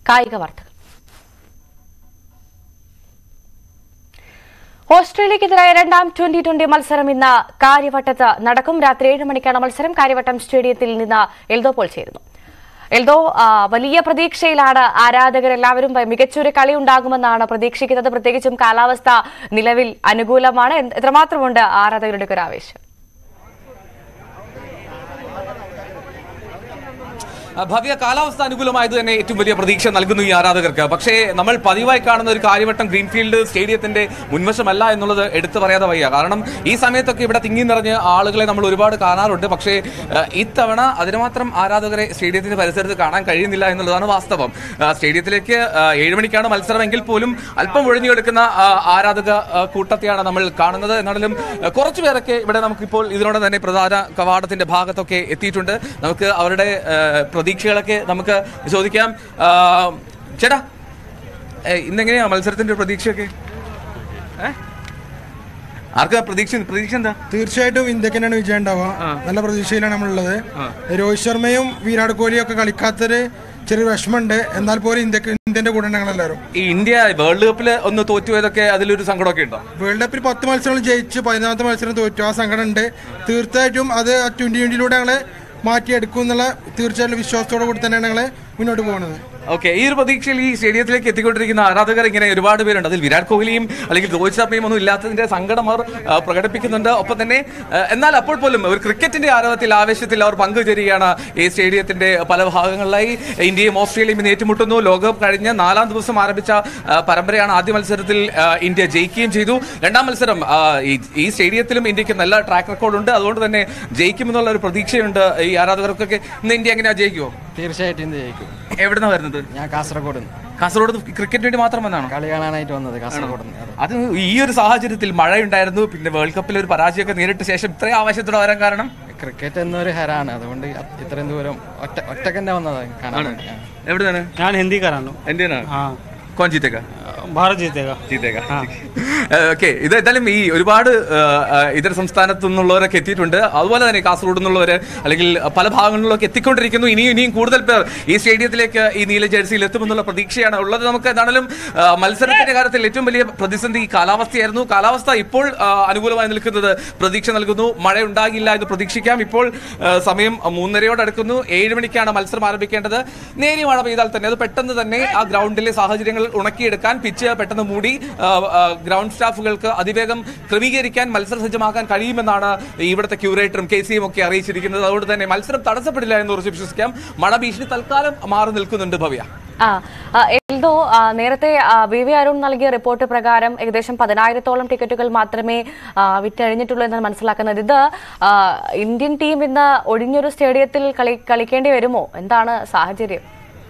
കായിക വാർത്തകൾ ഓസ്ട്രേലിയക്കെതിരായ രണ്ടാം ട്വന്റി ട്വന്റി മത്സരം ഇന്ന് കാര്യവട്ടത്ത് നടക്കും രാത്രി ഏഴ് മണിക്കാണ് മത്സരം കാര്യവട്ടം സ്റ്റേഡിയത്തിൽ നിന്ന് എൽദോ പോൾ ചേരുന്നു എൽദോ ആ, വലിയ പ്രതീക്ഷയിലാണ് ആരാധകരെല്ലാവരും മികച്ചൊരു കളി ഉണ്ടാകുമെന്നാണ് പ്രതീക്ഷിക്കുന്നത് പ്രത്യേകിച്ചും കാലാവസ്ഥ നിലവിൽ അനുകൂലമാണ് എന്ത്- എത്രമാത്രമുണ്ട് ആരാധകരുടെ ഒക്കെ ഒരു ആവേശം ആ, ഭവ്യ കാലാവസ്ഥ അനുകൂലമായത് തന്നെ ഏറ്റവും വലിയ പ്രതീക്ഷ നൽകുന്നു ഈ ആരാധകർക്ക് പക്ഷേ നമ്മൾ പതിവായി കാണുന്ന ഒരു കാര്യവട്ടം ഗ്രീൻഫീൽഡ് സ്റ്റേഡിയത്തിന്റെ മുൻവശമല്ല എന്നുള്ളത് എടുത്തു പറയാതെ വയ്യ കാരണം ഈ സമയത്തൊക്കെ ഇവിടെ തിങ്ങി നിറഞ്ഞ് ആളുകളെ നമ്മൾ ഒരുപാട് കാണാറുണ്ട് പക്ഷേ ആ, ഇത്തവണ അതിന് മാത്രം ആരാധകരെ സ്റ്റേഡിയത്തിന്റെ പരിസരത്ത് കാണാൻ കഴിയുന്നില്ല എന്നുള്ളതാണ് വാസ്തവം ആ, സ്റ്റേഡിയത്തിലേക്ക് ആ, ഏഴ് മണിക്കാണ് മത്സരമെങ്കിൽ പോലും അല്പം ഒഴിഞ്ഞുകൊടുക്കുന്ന ആ, ആരാധക ആ, കൂട്ടത്തെയാണ് നമ്മൾ കാണുന്നത് എന്നാലും ആ, കുറച്ചു പേരൊക്കെ ഇവിടെ നമുക്കിപ്പോൾ ഇതിനോട് തന്നെ പ്രധാന കവാടത്തിന്റെ ഭാഗത്തൊക്കെ എത്തിയിട്ടുണ്ട് നമുക്ക് അവരുടെ ആ, പ്രതീക്ഷകളൊക്കെ നമുക്ക് ചോദിക്കാം ആ, ചേട്ടാ ഏ, ഇന്നെങ്ങനെയാ മത്സരത്തിന്റെ ഒരു പ്രതീക്ഷയൊക്കെ ഏ? ആർക്കാ പ്രതീക്ഷ പ്രതീക്ഷ എന്താ തീർച്ചയായിട്ടും ഇന്ത്യക്ക് തന്നെയാണ് വിജയം ഉണ്ടാവുക നല്ല പ്രതീക്ഷയിലാണ് നമ്മളുള്ളത് രോഹിത് ശർമ്മയും വിരാട് കോഹ്ലിയും ഒക്കെ കളിക്കാത്തൊരു ചെറിയ വിഷമമുണ്ട് എന്നാൽ പോലും ഇന്ത്യക്ക് ഇന്ത്യന്റെ കൂടെ ഞങ്ങളെല്ലാവരും ഈ ഇന്ത്യ വേൾഡ് കപ്പിൽ ഒന്ന് തോറ്റുപോയതൊക്കെ അതിലൊരു സങ്കടമൊക്കെ ഉണ്ടോ വേൾഡ് കപ്പിൽ പത്ത് മത്സരങ്ങൾ ജയിച്ച് പതിനാമത്തെ മത്സരം തോറ്റു ആ സങ്കടം ഉണ്ട് തീർച്ചയായിട്ടും അത് ട്വന്റി ട്വന്റിയിലൂടെ ഞങ്ങള് മാറ്റിയെടുക്കും എന്നുള്ള തീർച്ചയായിട്ടും വിശ്വാസത്തോടു കൂടി തന്നെയാണ് ഞങ്ങള് മുന്നോട്ട് പോകുന്നത് ഓക്കെ ഈ ഒരു പ്രതീക്ഷയിൽ ഈ സ്റ്റേഡിയത്തിലേക്ക് എത്തിക്കൊണ്ടിരിക്കുന്ന ആരാധകർ ഇങ്ങനെ ഒരുപാട് പേരുണ്ട് അതിൽ വിരാട് കോഹ്ലിയും അല്ലെങ്കിൽ രോഹിത് ശർമ്മയും ഒന്നും ഇല്ലാത്തതിന്റെ സങ്കടം അവർ ആ, പ്രകടിപ്പിക്കുന്നുണ്ട് ഒപ്പം തന്നെ ആ, എന്നാൽ അപ്പോൾ പോലും ഒരു ക്രിക്കറ്റിന്റെ ആരവത്തിൽ ആവേശത്തിൽ അവർ പങ്കുചേരുകയാണ് ഈ സ്റ്റേഡിയത്തിന്റെ പല ഭാഗങ്ങളിലായി ഇന്ത്യയും ഓസ്ട്രേലിയയും ഇന്ന് ഏറ്റുമുട്ടുന്നു ലോകകപ്പ് കഴിഞ്ഞ് നാലാം ദിവസം ആരംഭിച്ച ആ, പരമ്പരയാണ് ആദ്യ മത്സരത്തിൽ ആ, ഇന്ത്യ ജയിക്കുകയും ചെയ്തു രണ്ടാം മത്സരം ആ, ഈ- ഈ സ്റ്റേഡിയത്തിലും ഇന്ത്യക്ക് നല്ല ട്രാക്ക് റെക്കോർഡ് ഉണ്ട് അതുകൊണ്ട് തന്നെ ജയിക്കുമെന്നുള്ള ഒരു പ്രതീക്ഷയുണ്ട് ഈ ആരാധകർക്കൊക്കെ ഇന്ന് ഇന്ത്യ എങ്ങനെയാ ജയിക്കുമോ തീർച്ചയായിട്ടും ഇന്ത്യ ജയിക്കും എവിടുന്നാ വരുന്നത് ഞാൻ കാസർഗോഡ് നിന്ന് കാസർഗോഡ് ക്രിക്കറ്റ് വേണ്ടി മാത്രം വന്നാണോ കളി കാണാനായിട്ട് വന്നത് കാസർഗോഡ് നിന്ന് അതെ. അത് ഈ ഒരു സാഹചര്യത്തിൽ മഴയുണ്ടായിരുന്നു പിന്നെ വേൾഡ് കപ്പിൽ ഒരു പരാജയമൊക്കെ നേരിട്ട ശേഷം ഇത്രയും ആവേശത്തോടെ വരാൻ കാരണം ക്രിക്കറ്റ് എന്നൊരു ഹരാണ് അതുകൊണ്ട് അത് ഇത്രയും ദൂരം ഒറ്റ ഒറ്റക്കന്നെ വന്നത് കാണാൻ വേണ്ടി. ആ. എവിടെയാണ് ഞാൻ हिंदी का रहा എന്റെയാണ് हाँ കോൺ ജീത്തേക്ക भारत जीतेगा ജീത്തേക്ക ഓക്കെ ഇത് എന്തായാലും ഈ ഒരുപാട് ആ, ആ, ഇതര സംസ്ഥാനത്തു നിന്നുള്ളവരൊക്കെ എത്തിയിട്ടുണ്ട് അതുപോലെ തന്നെ കാസർഗോഡ് നിന്നുള്ളവർ അല്ലെങ്കിൽ പല ഭാഗങ്ങളിൽ നിന്നൊക്കെ എത്തിക്കൊണ്ടിരിക്കുന്നു ഇനിയും ഇനിയും കൂടുതൽ പേർ ഈ സ്റ്റേഡിയത്തിലേക്ക് ഈ നീല ജേഴ്സിയിൽ എത്തുമെന്നുള്ള പ്രതീക്ഷയാണ് ഉള്ളത് നമുക്ക് എന്താണെങ്കിലും ആ, മത്സരത്തിന്റെ കാര്യത്തിൽ ഏറ്റവും വലിയ പ്രതിസന്ധി ഈ കാലാവസ്ഥയായിരുന്നു കാലാവസ്ഥ ഇപ്പോൾ ആ, അനുകൂലമായി നിൽക്കുന്നത് പ്രതീക്ഷ നൽകുന്നു മഴ ഉണ്ടാകില്ല എന്ന് പ്രതീക്ഷിക്കാം ഇപ്പോൾ ആ, സമയം മൂന്നരയോട് അടുക്കുന്നു ഏഴ് മണിക്കാണ് മത്സരം ആരംഭിക്കേണ്ടത് നേരിയ മഴ പെയ്താൽ തന്നെ അത് പെട്ടെന്ന് തന്നെ ആ ഗ്രൗണ്ടിലെ സാഹചര്യങ്ങൾ ഉണക്കിയെടുക്കാൻ പിച്ച് പെട്ടെന്ന് മൂടി ആ, ആ, ഗ്രൗണ്ട് സ്റ്റാഫുകൾക്ക് അതിവേഗം ക്രമീകരിക്കാൻ മത്സര സജ്ജമാക്കാൻ കഴിയുമെന്നാണ് ഇവിടുത്തെ ക്യൂറേറ്ററും കെ സിയും ഒക്കെ അറിയിച്ചിരിക്കുന്നത് അതുകൊണ്ട് തന്നെ മത്സരം തടസ്സപ്പെടില്ല എന്ന് ഉറച്ച് വിശ്വസിക്കാം മഴ ഭീഷണി തൽക്കാലം മാറി നിൽക്കുന്നുണ്ട് ഭവ്യ ആ ആ, എൽദോ ആ, നേരത്തെ ആ, വി വി അരുൺ നൽകിയ റിപ്പോർട്ട് പ്രകാരം ഏകദേശം പതിനായിരത്തോളം ടിക്കറ്റുകൾ മാത്രമേ ആ, വിറ്റഴിഞ്ഞിട്ടുള്ളൂ എന്നാണ് മനസ്സിലാക്കുന്നത് ഇത് ആ, ഇന്ത്യൻ ടീം ഇന്ന് ഒഴിഞ്ഞൊരു സ്റ്റേഡിയത്തിൽ കളി കളിക്കേണ്ടി വരുമോ എന്താണ് സാഹചര്യം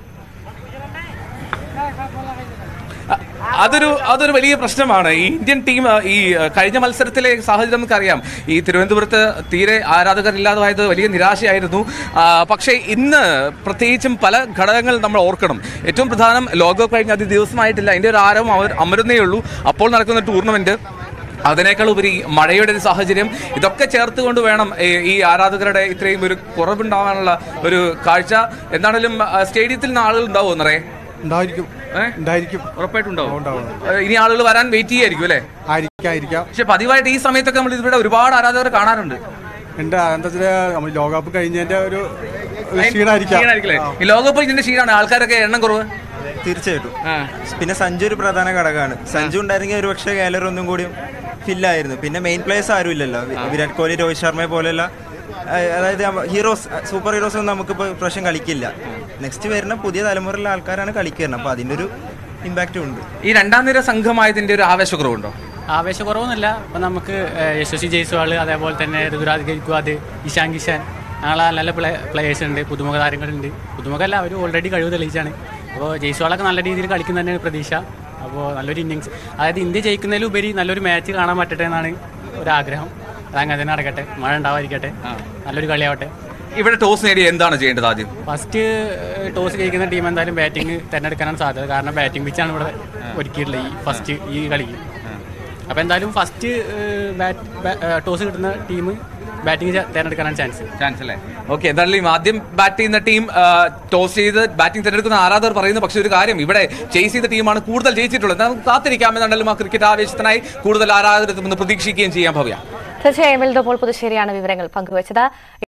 അതൊരു അതൊരു വലിയ പ്രശ്നമാണ് ഈ ഇന്ത്യൻ ടീം ആ, ഈ ആ, കഴിഞ്ഞ മത്സരത്തിലെ സാഹചര്യം നമുക്കറിയാം ഈ തിരുവനന്തപുരത്ത് തീരെ ആരാധകരില്ലാതായത് വലിയ നിരാശയായിരുന്നു ആ, പക്ഷേ ഇന്ന് പ്രത്യേകിച്ചും പല ഘടകങ്ങൾ നമ്മൾ ഓർക്കണം ഏറ്റവും പ്രധാനം ലോകകപ്പ് കഴിഞ്ഞ അതി ദിവസമായിട്ടില്ല അതിന്റെ ഒരു ആരവം അവർ അമരുന്നേ ഉള്ളൂ അപ്പോൾ നടക്കുന്ന ടൂർണമെന്റ് അതിനേക്കാൾ ഉപരി മഴയുടെ ഒരു സാഹചര്യം ഇതൊക്കെ ചേർത്തുകൊണ്ട് വേണം ഈ- ഈ ആരാധകരുടെ ഇത്രയും ഒരു കുറവുണ്ടാവാനുള്ള ഒരു കാഴ്ച എന്താണെങ്കിലും ആ, സ്റ്റേഡിയത്തിൽ നിന്ന് ആളുകൾ ഉണ്ടാവും എന്നറിയേ ഉണ്ടായിരിക്കും ഏഹ് ഉണ്ടായിരിക്കും ഉറപ്പായിട്ടുണ്ടാവും ഏഹ് ഇനി ആളുകൾ വരാൻ വെയിറ്റ് ചെയ്യായിരിക്കും അല്ലേ ആയിരിക്കാം ആയിരിക്കാം പക്ഷെ പതിവായിട്ട് ഈ സമയത്തൊക്കെ നമ്മൾ ഇവിടെ ഒരുപാട് ആരാധകർ കാണാറുണ്ട് എന്റെ എന്താ വെച്ചാൽ നമ്മൾ ലോകകപ്പ് കഴിഞ്ഞതിന്റെ ഒരു ക്ഷീണായിരിക്കാം ക്ഷീണമായിരിക്കും അല്ലേ? ഈ ലോകകപ്പ് ഇതിന്റെ ക്ഷീണമാണ് ആൾക്കാരൊക്കെ എണ്ണം കുറവ് തീർച്ചയായിട്ടും പിന്നെ സഞ്ജു ഒരു പ്രധാന ഘടകമാണ് സഞ്ജു ഉണ്ടായിരുന്നെങ്കിൽ ഒരു പക്ഷേ ഗാലറി ഒന്നും കൂടി ഫില്ലായിരുന്നു പിന്നെ മെയിൻ പ്ലേയേഴ്സ് ആരും ഇല്ലല്ലോ വി- വിരാട് കോഹ്ലി രോഹിത് ശർമ്മയെ പോലെയുള്ള ആ, അതായത് ഹീറോസ് സൂപ്പർ ഹീറോസ് ഒന്നും നമുക്കിപ്പോൾ പ്രാവശ്യം കളിക്കില്ല നെക്സ്റ്റ് വരുന്ന പുതിയ തലമുറയിലെ ആൾക്കാരാണ് കളിക്കുന്നത് അപ്പോൾ അതിൻ്റെ ഒരു ഇമ്പാക്റ്റും ഉണ്ട് ഈ രണ്ടാം നിര സംഘമായതിന്റെ ഒരു ആവേശക്കുറവുണ്ടോ ആവേശക്കുറവൊന്നുമില്ല ഇപ്പം നമുക്ക് ഏഹ്, യശസ്വി ജയ്സ്വാൾ അതേപോലെ തന്നെ ഋതുരാജ് ഗൈക്വാദ് ഇഷാൻ കിഷാൻ ഞങ്ങളെ നല്ല പ്ലേ പ്ലേയേഴ്സ് ഉണ്ട് പുതുമുഖ താരങ്ങളുണ്ട് പുതുമുഖമല്ല അവർ ഓൾറെഡി കഴിവ് തെളിയിച്ചാണ് അപ്പോൾ ജയ്സ്വാളൊക്കെ നല്ല രീതിയിൽ കളിക്കുന്ന തന്നെയാണ് പ്രതീക്ഷ അപ്പോൾ നല്ലൊരു ഇന്നിങ്സ് അതായത് ഇന്ത്യ ജയിക്കുന്നതിലുപരി നല്ലൊരു മാച്ച് കാണാൻ പറ്റട്ടെ എന്നാണ് ഒരാഗ്രഹം അതങ്ങനെ തന്നെ നടക്കട്ടെ മഴ ഉണ്ടാവാതിരിക്കട്ടെ നല്ലൊരു കളിയാവട്ടെ ഇവിടെ ടോസ് നേടി എന്താണ് ചെയ്യേണ്ടത് ആദ്യം ഫസ്റ്റ് ടോസ് ജയിക്കുന്ന ടീം എന്തായാലും ബാറ്റിംഗ് തിരഞ്ഞെടുക്കാനാണ് സാധ്യത കാരണം ബാറ്റിംഗ് പിച്ചാണ് ഇവിടെ ഒരുക്കിയിട്ടുള്ളത് ഈ ഫസ്റ്റ് ഈ കളിക്ക് അപ്പോൾ എന്തായാലും ഫസ്റ്റ് ബാറ്റ് ടോസ് കിട്ടുന്ന ടീം ബാറ്റിംഗ് തിരഞ്ഞെടുക്കാനാണ് ചാൻസ് ചാൻസ് അല്ലേ ഓക്കെ എന്തായാലും ആദ്യം ബാറ്റ് ചെയ്യുന്ന ടീം ടോസ് ചെയ്ത് ബാറ്റിംഗ് തിരഞ്ഞെടുക്കുന്ന ആരാധകർ പറയുന്നു പക്ഷേ ഒരു കാര്യം ഇവിടെ ചേസ് ചെയ്ത ടീമാണ് കൂടുതൽ ജയിച്ചിട്ടുള്ളത് നമുക്ക് കാത്തിരിക്കാമെന്നുണ്ടെങ്കിലും ആ ക്രിക്കറ്റ് ആവേശത്തിനായി കൂടുതൽ ആരാധകരെത്തുമെന്ന് പ്രതീക്ഷിക്കുകയും ചെയ്യാൻ ഭവ്യ തീർച്ചയായും എൽദോ പോൾ പുതുശ്ശേരിയാണ് വിവരങ്ങൾ പങ്കുവച്ചത്